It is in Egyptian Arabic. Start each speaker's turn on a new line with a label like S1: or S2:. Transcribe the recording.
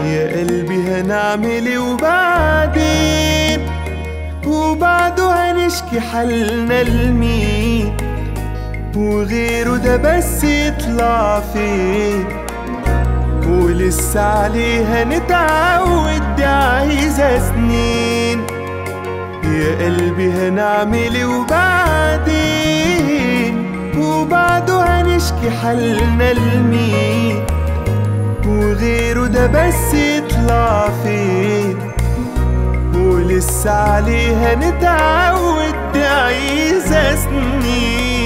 S1: يا قلبي هنعمل ايه وبعدين وبعده هنشكي حالنا لمين وغيره ده بس يطلع فين ولسه عليها نتعود دي عايزة سنين يا قلبي هنعمل ايه وبعدين وبعده هنشكي حالنا لمين وغيره ده بس يطلع فين ولسه عليها نتعود دي عايزة سنين